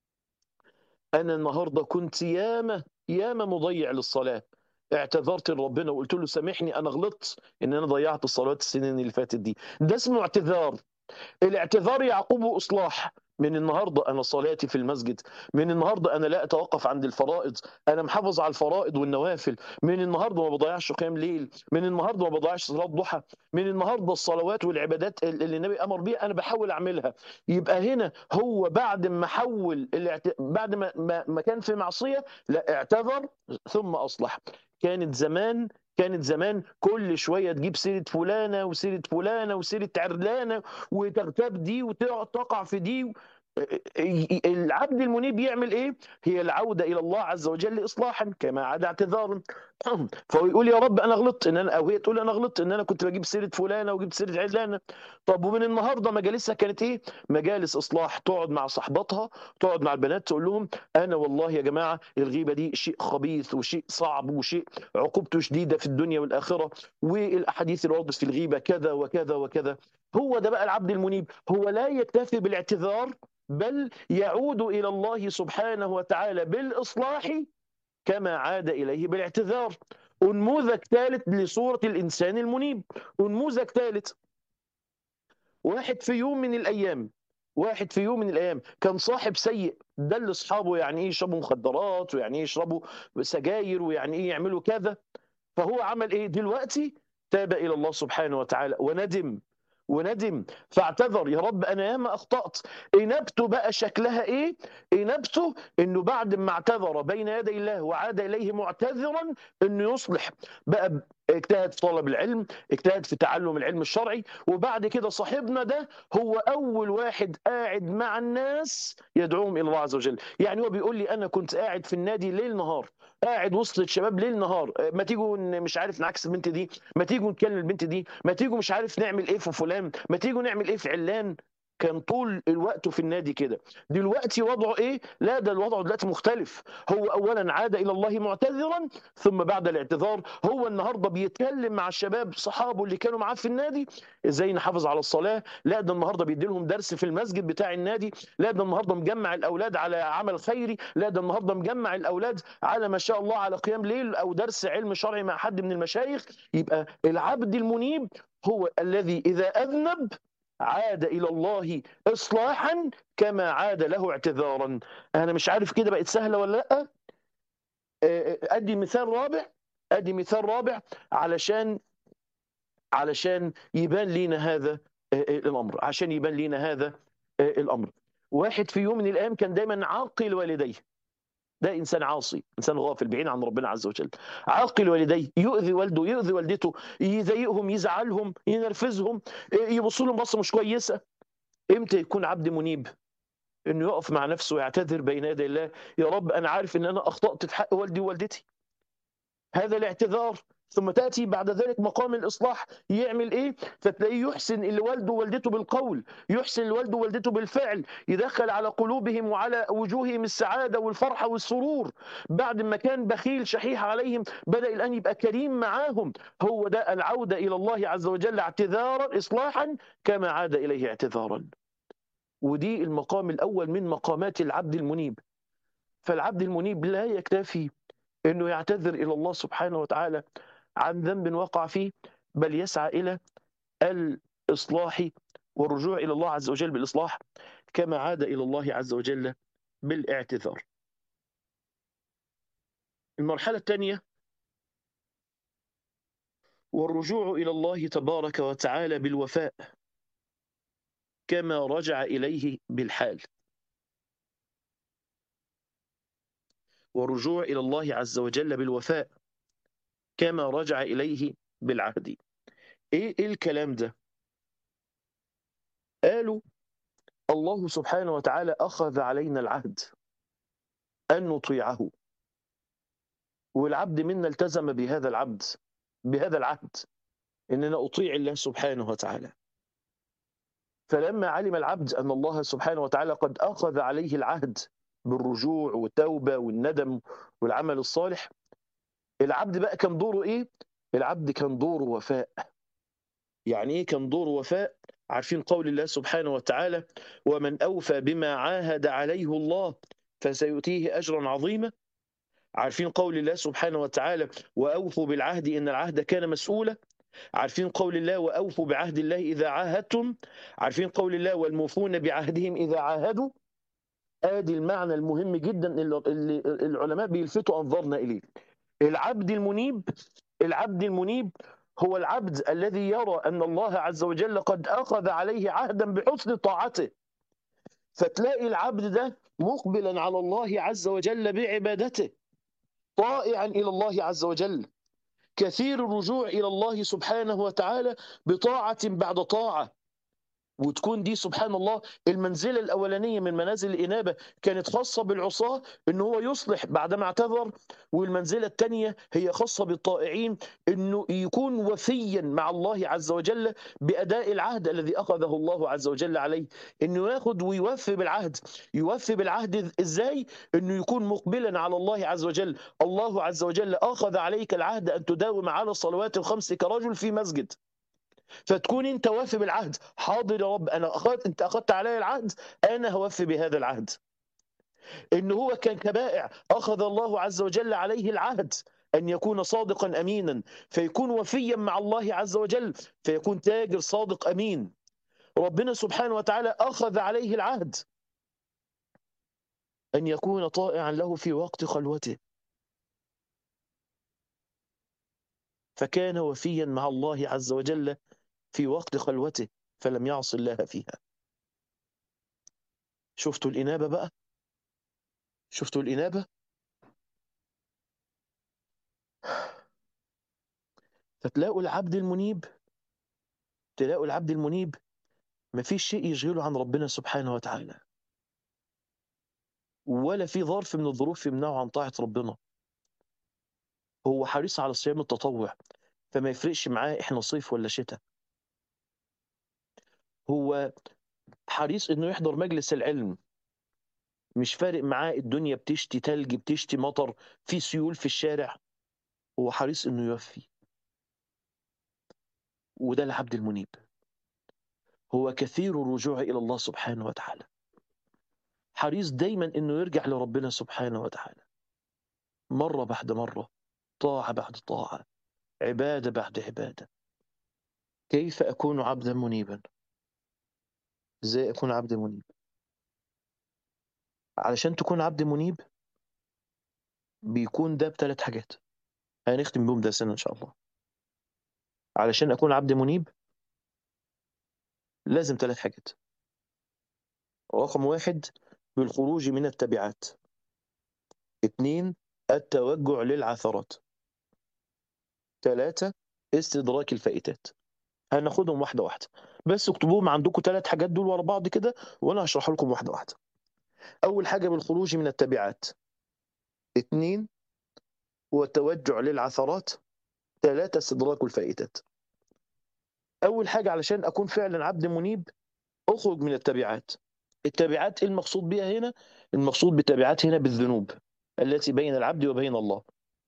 S1: أنا النهاردة كنت ياما ياما مضيع للصلاة اعتذرت لربنا وقلت له سامحني أنا غلطت إن أنا ضيعت الصلوات السنين اللي فاتت دي ده اسمه اعتذار الاعتذار يعقبه إصلاح من النهارده انا صلاتي في المسجد من النهارده انا لا اتوقف عند الفرائض انا محافظ على الفرائض والنوافل من النهارده ما بضيعش قيام ليل من النهارده ما بضيعش صلاه ضحى من النهارده الصلوات والعبادات اللي النبي امر بيها انا بحاول اعملها يبقى هنا هو بعد ما حول الاعت... بعد ما ما كان في معصيه لا اعتذر ثم اصلح كانت زمان كانت زمان كل شويه تجيب سيره فلانه وسيره فلانه وسيره علانه وتغتاب دي وتقع في دي العبد المنيب يعمل ايه؟ هي العوده الى الله عز وجل اصلاحا كما عاد اعتذارا فهو يقول يا رب انا غلطت ان انا او هي تقول انا غلطت ان انا كنت بجيب سيره فلانه وجبت سيره علانه طب ومن النهارده مجالسها كانت ايه؟ مجالس اصلاح تقعد مع صحباتها تقعد مع البنات تقول لهم انا والله يا جماعه الغيبه دي شيء خبيث وشيء صعب وشيء عقوبته شديده في الدنيا والاخره والاحاديث الواردة في الغيبه كذا وكذا وكذا هو ده بقى العبد المنيب هو لا يكتفي بالاعتذار بل يعود الى الله سبحانه وتعالى بالاصلاح كما عاد اليه بالاعتذار انموذج ثالث لصوره الانسان المنيب انموذج ثالث واحد في يوم من الايام واحد في يوم من الايام كان صاحب سيء دل اصحابه يعني ايه يشربوا مخدرات ويعني ايه يشربوا سجاير ويعني ايه يعملوا كذا فهو عمل ايه دلوقتي تاب الى الله سبحانه وتعالى وندم وندم فاعتذر يا رب انا ياما اخطات انابته بقى شكلها ايه انابته انه بعد ما اعتذر بين يدي الله وعاد اليه معتذرا انه يصلح بقى اجتهد في طلب العلم اجتهد في تعلم العلم الشرعي وبعد كده صاحبنا ده هو اول واحد قاعد مع الناس يدعوهم الى الله عز وجل يعني هو بيقول لي انا كنت قاعد في النادي ليل نهار قاعد وسط الشباب ليل نهار ما تيجوا مش عارف نعكس البنت دي ما تيجوا نكلم البنت دي ما تيجوا مش عارف نعمل ايه في فلان ما تيجوا نعمل ايه في علان كان طول الوقت في النادي كده دلوقتي وضعه ايه لا ده الوضع دلوقتي مختلف هو اولا عاد الى الله معتذرا ثم بعد الاعتذار هو النهارده بيتكلم مع الشباب صحابه اللي كانوا معاه في النادي ازاي نحافظ على الصلاه لا ده النهارده بيدي لهم درس في المسجد بتاع النادي لا ده النهارده مجمع الاولاد على عمل خيري لا ده النهارده مجمع الاولاد على ما شاء الله على قيام ليل او درس علم شرعي مع حد من المشايخ يبقى العبد المنيب هو الذي اذا اذنب عاد الى الله اصلاحا كما عاد له اعتذارا انا مش عارف كده بقت سهله ولا لا ادي مثال رابع ادي مثال رابع علشان علشان يبان لينا هذا الامر عشان يبان لينا هذا الامر واحد في يوم من الايام كان دايما عاقل والديه ده انسان عاصي انسان غافل بعيد عن ربنا عز وجل عاقل والديه يؤذي والده يؤذي والدته يضايقهم يزعلهم ينرفزهم يبص لهم بصه مش كويسه امتى يكون عبد منيب انه يقف مع نفسه ويعتذر بين يدي الله يا رب انا عارف ان انا اخطات في حق والدي ووالدتي هذا الاعتذار ثم تاتي بعد ذلك مقام الاصلاح يعمل ايه فتلاقيه يحسن اللي والده ووالدته بالقول يحسن اللي والده ووالدته بالفعل يدخل على قلوبهم وعلى وجوههم السعاده والفرحه والسرور بعد ما كان بخيل شحيح عليهم بدا الان يبقى كريم معاهم هو ده العوده الى الله عز وجل اعتذارا اصلاحا كما عاد اليه اعتذارا ودي المقام الاول من مقامات العبد المنيب فالعبد المنيب لا يكتفي انه يعتذر الى الله سبحانه وتعالى عن ذنب وقع فيه بل يسعى الى الاصلاح والرجوع الى الله عز وجل بالاصلاح كما عاد الى الله عز وجل بالاعتذار. المرحله الثانيه والرجوع الى الله تبارك وتعالى بالوفاء كما رجع اليه بالحال. والرجوع الى الله عز وجل بالوفاء كما رجع اليه بالعهد ايه ايه الكلام ده قالوا الله سبحانه وتعالى أخذ علينا العهد أن نطيعه والعبد منا التزم بهذا العبد بهذا العهد إننا أطيع الله سبحانه وتعالى فلما علم العبد أن الله سبحانه وتعالى قد أخذ عليه العهد بالرجوع والتوبة والندم والعمل الصالح العبد بقى كان دوره إيه؟ العبد كان دوره وفاء يعني إيه كان دوره وفاء؟ عارفين قول الله سبحانه وتعالى ومن أوفى بما عاهد عليه الله فسيؤتيه أجرا عظيما عارفين قول الله سبحانه وتعالى وأوفوا بالعهد إن العهد كان مسؤولا عارفين قول الله وأوفوا بعهد الله إذا عاهدتم عارفين قول الله والموفون بعهدهم إذا عاهدوا آدي المعنى المهم جدا اللي العلماء بيلفتوا أنظارنا إليه العبد المنيب العبد المنيب هو العبد الذي يرى أن الله عز وجل قد أخذ عليه عهدا بحسن طاعته فتلاقي العبد ده مقبلا على الله عز وجل بعبادته طائعا إلى الله عز وجل كثير الرجوع إلى الله سبحانه وتعالى بطاعة بعد طاعة وتكون دي سبحان الله المنزلة الأولانية من منازل الإنابة كانت خاصة بالعصاة إن هو يصلح بعدما اعتذر والمنزلة الثانية هي خاصة بالطائعين إنه يكون وفيا مع الله عز وجل بأداء العهد الذي أخذه الله عز وجل عليه إنه ياخد ويوفي بالعهد يوفي بالعهد إزاي إنه يكون مقبلا على الله عز وجل الله عز وجل أخذ عليك العهد أن تداوم على الصلوات الخمس كرجل في مسجد فتكون انت وافي بالعهد حاضر يا رب انا اخذت انت اخذت علي العهد انا هوفي بهذا العهد ان هو كان كبائع اخذ الله عز وجل عليه العهد ان يكون صادقا امينا فيكون وفيا مع الله عز وجل فيكون تاجر صادق امين ربنا سبحانه وتعالى اخذ عليه العهد ان يكون طائعا له في وقت خلوته فكان وفيا مع الله عز وجل في وقت خلوته فلم يعص الله فيها شفتوا الإنابة بقى شفتوا الإنابة فتلاقوا العبد المنيب تلاقوا العبد المنيب مفيش شيء يشغله عن ربنا سبحانه وتعالى ولا في ظرف من الظروف يمنعه عن طاعة ربنا هو حريص على صيام التطوع فما يفرقش معاه احنا صيف ولا شتاء هو حريص انه يحضر مجلس العلم مش فارق معاه الدنيا بتشتي تلج بتشتي مطر في سيول في الشارع هو حريص انه يوفي وده العبد المنيب هو كثير الرجوع الى الله سبحانه وتعالى حريص دايما انه يرجع لربنا سبحانه وتعالى مره بعد مره طاعه بعد طاعه عباده بعد عباده كيف اكون عبدا منيبا ازاي اكون عبد منيب علشان تكون عبد منيب بيكون ده بثلاث حاجات هنختم بهم ده سنة ان شاء الله علشان اكون عبد منيب لازم ثلاث حاجات رقم واحد بالخروج من التبعات اثنين التوجع للعثرات ثلاثة استدراك الفائتات هناخدهم واحدة واحدة بس اكتبوهم عندكم ثلاث حاجات دول ورا بعض كده وانا هشرح لكم واحدة واحدة اول حاجة بالخروج من التبعات اثنين هو التوجع للعثرات ثلاثة استدراك الفائتات اول حاجة علشان اكون فعلا عبد منيب اخرج من التبعات التبعات ايه المقصود بها هنا المقصود بالتبعات هنا بالذنوب التي بين العبد وبين الله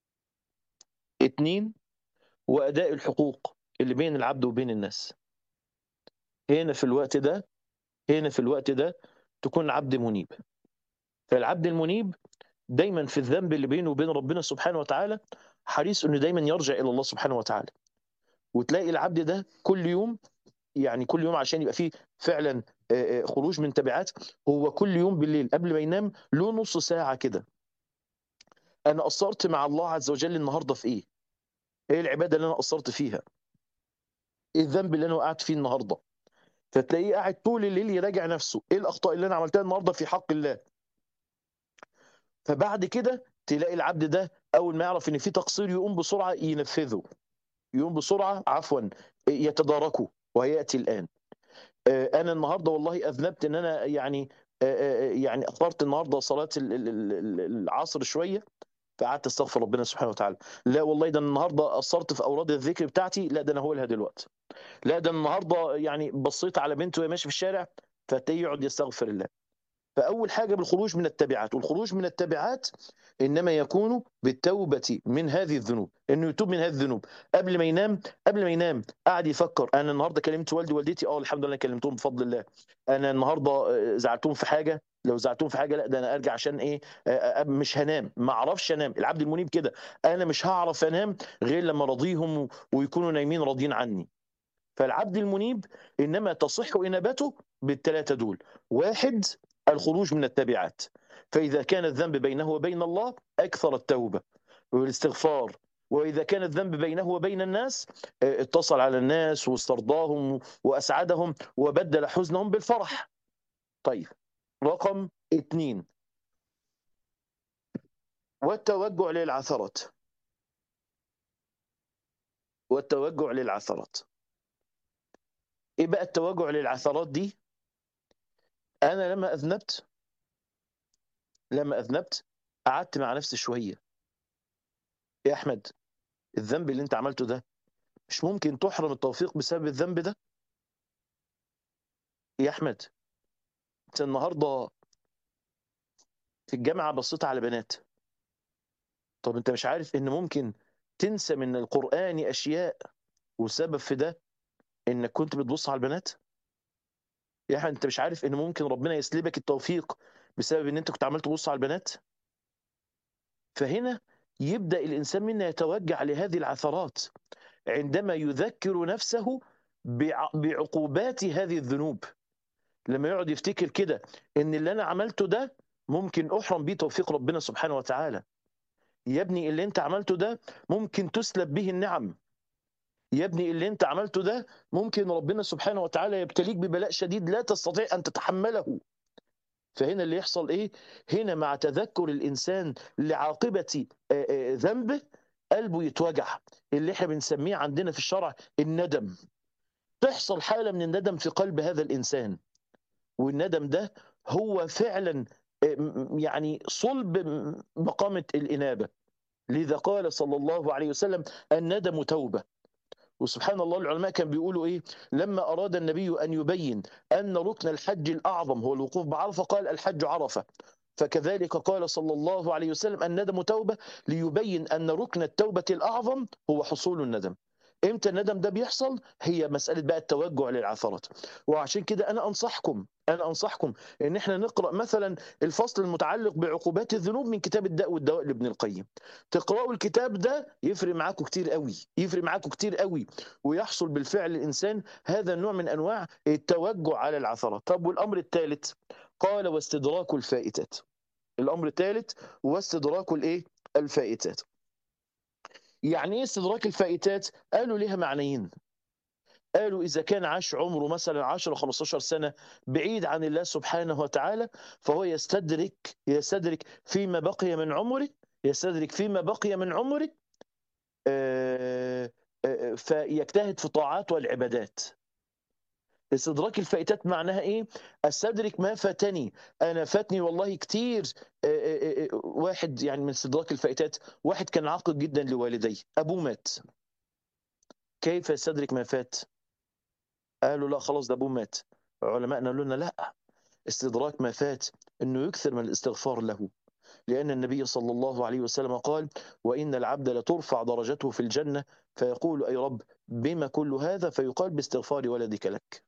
S1: اثنين واداء الحقوق اللي بين العبد وبين الناس هنا في الوقت ده هنا في الوقت ده تكون عبد منيب فالعبد المنيب دايما في الذنب اللي بينه وبين ربنا سبحانه وتعالى حريص انه دايما يرجع الى الله سبحانه وتعالى وتلاقي العبد ده كل يوم يعني كل يوم عشان يبقى فيه فعلا خروج من تبعات هو كل يوم بالليل قبل ما ينام له نص ساعة كده أنا قصرت مع الله عز وجل النهاردة في إيه؟ إيه العبادة اللي أنا قصرت فيها؟ إيه الذنب اللي أنا وقعت فيه النهاردة؟ فتلاقيه قاعد طول الليل يراجع نفسه إيه الأخطاء اللي أنا عملتها النهاردة في حق الله؟ فبعد كده تلاقي العبد ده أول ما يعرف إن في تقصير يقوم بسرعة ينفذه يقوم بسرعة عفوا يتداركه وهيأتي الآن آه، انا النهارده والله اذنبت ان انا يعني آه، آه، يعني اخرت النهارده صلاه ال- ال- ال- العصر شويه فقعدت استغفر ربنا سبحانه وتعالى لا والله ده أنا النهارده قصرت في اوراد الذكر بتاعتي لا ده انا هقولها دلوقتي لا ده النهارده يعني بصيت على بنت وهي ماشيه في الشارع فتلاقيه يقعد يستغفر الله فأول حاجة بالخروج من التبعات والخروج من التبعات إنما يكون بالتوبة من هذه الذنوب إنه يتوب من هذه الذنوب قبل ما ينام قبل ما ينام قاعد يفكر أنا النهاردة كلمت والدي ووالدتي أه الحمد لله كلمتهم بفضل الله أنا النهاردة آه، زعلتهم في حاجة لو زعلتهم في حاجة لا ده أنا أرجع عشان إيه آه، آه، مش هنام ما أعرفش أنام العبد المنيب كده أنا مش هعرف أنام غير لما أرضيهم ويكونوا نايمين راضيين عني فالعبد المنيب انما تصح انابته بالثلاثه دول واحد الخروج من التبعات فاذا كان الذنب بينه وبين الله اكثر التوبه والاستغفار واذا كان الذنب بينه وبين الناس آه، اتصل على الناس واسترضاهم واسعدهم وبدل حزنهم بالفرح طيب رقم اثنين والتوجع للعثرات والتوجع للعثرات ايه بقى التوجع للعثرات دي انا لما اذنبت لما اذنبت قعدت مع نفسي شويه يا احمد الذنب اللي انت عملته ده مش ممكن تحرم التوفيق بسبب الذنب ده يا احمد انت النهارده في الجامعه بصيت على بنات طب انت مش عارف ان ممكن تنسى من القران اشياء والسبب في ده انك كنت بتبص على البنات يا احمد انت مش عارف ان ممكن ربنا يسلبك التوفيق بسبب ان انت كنت عمال تبص على البنات فهنا يبدا الانسان منا يتوجع لهذه العثرات عندما يذكر نفسه بع- بعقوبات هذه الذنوب لما يقعد يفتكر كده ان اللي انا عملته ده ممكن احرم بيه توفيق ربنا سبحانه وتعالى يا ابني اللي انت عملته ده ممكن تسلب به النعم يا ابني اللي انت عملته ده ممكن ربنا سبحانه وتعالى يبتليك ببلاء شديد لا تستطيع ان تتحمله فهنا اللي يحصل ايه هنا مع تذكر الانسان لعاقبه آه، آه، ذنبه قلبه يتوجع اللي احنا بنسميه عندنا في الشرع الندم تحصل حاله من الندم في قلب هذا الانسان والندم ده هو فعلا آه، م- يعني صلب م- مقامة الإنابة لذا قال صلى الله عليه وسلم الندم توبة وسبحان الله العلماء كان بيقولوا ايه لما اراد النبي ان يبين ان ركن الحج الاعظم هو الوقوف بعرفه قال الحج عرفه فكذلك قال صلى الله عليه وسلم الندم توبه ليبين ان ركن التوبه الاعظم هو حصول الندم امتى الندم ده بيحصل هي مساله بقى التوجع للعثرات وعشان كده انا انصحكم انا انصحكم ان احنا نقرا مثلا الفصل المتعلق بعقوبات الذنوب من كتاب الداء والدواء لابن القيم تقرأوا الكتاب ده يفرق معاكم كتير قوي يفرق معاكم كتير قوي ويحصل بالفعل الإنسان هذا النوع من أنواع التوجع على العثرات طب والأمر الثالث قال واستدراك الفائتات الأمر الثالث واستدراك الإيه الفائتات يعني إيه استدراك الفائتات قالوا لها معنيين قالوا إذا كان عاش عمره مثلا 10 15 سنة بعيد عن الله سبحانه وتعالى فهو يستدرك يستدرك فيما بقي من عمره يستدرك فيما بقي من عمره آه، آه، فيجتهد في الطاعات والعبادات استدراك الفائتات معناها ايه استدرك ما فاتني انا فاتني والله كتير آه، آه، آه، واحد يعني من استدراك الفائتات واحد كان عاقل جدا لوالديه ابوه مات كيف يستدرك ما فات قالوا لا خلاص ده ابوه مات علماءنا قالوا لنا لا استدراك ما فات انه يكثر من الاستغفار له لأن النبي صلى الله عليه وسلم قال وإن العبد لترفع درجته في الجنة فيقول أي رب بما كل هذا فيقال باستغفار ولدك لك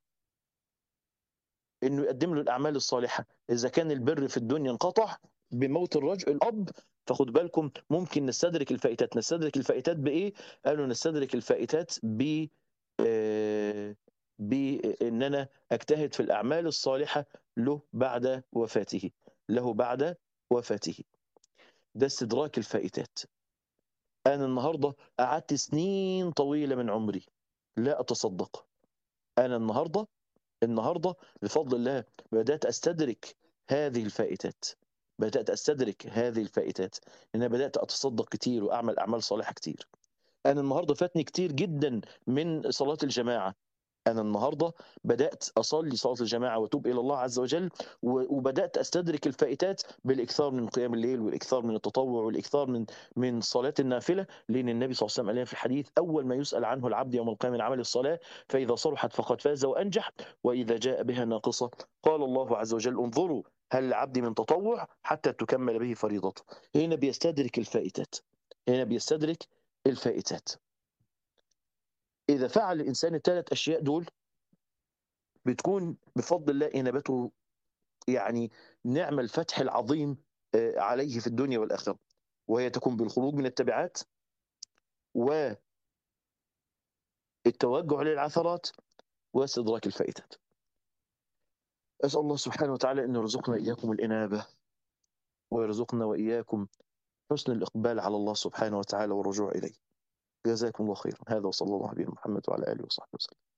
S1: إنه يقدم له الأعمال الصالحة إذا كان البر في الدنيا انقطع بموت الرجل الأب فخد بالكم ممكن نستدرك الفائتات نستدرك الفائتات بإيه؟ قالوا نستدرك الفائتات ب آه، بإن أنا أجتهد في الأعمال الصالحة له بعد وفاته له بعد وفاته ده استدراك الفائتات أنا النهاردة قعدت سنين طويلة من عمري لا أتصدق أنا النهاردة النهاردة بفضل الله بدأت أستدرك هذه الفائتات بدأت أستدرك هذه الفائتات إن أنا بدأت أتصدق كتير وأعمل أعمال صالحة كتير أنا النهاردة فاتني كتير جدا من صلاة الجماعة انا النهارده بدات اصلي صلاه الجماعه واتوب الى الله عز وجل وبدات استدرك الفائتات بالاكثار من قيام الليل والاكثار من التطوع والاكثار من من صلاه النافله لان النبي صلى الله عليه وسلم قال في الحديث اول ما يسال عنه العبد يوم القيامه من عمل الصلاه فاذا صلحت فقد فاز وانجح واذا جاء بها ناقصه قال الله عز وجل انظروا هل العبد من تطوع حتى تكمل به فريضته هنا بيستدرك الفائتات هنا بيستدرك الفائتات إذا فعل الإنسان الثلاث أشياء دول بتكون بفضل الله إنابته يعني نعم الفتح العظيم عليه في الدنيا والآخرة وهي تكون بالخروج من التبعات والتوجع للعثرات واستدراك الفائتات أسأل الله سبحانه وتعالى أن يرزقنا إياكم الإنابة ويرزقنا وإياكم حسن الإقبال على الله سبحانه وتعالى والرجوع إليه جزاكم الله خيرا هذا وصلى الله على محمد وعلى آله وصحبه وسلم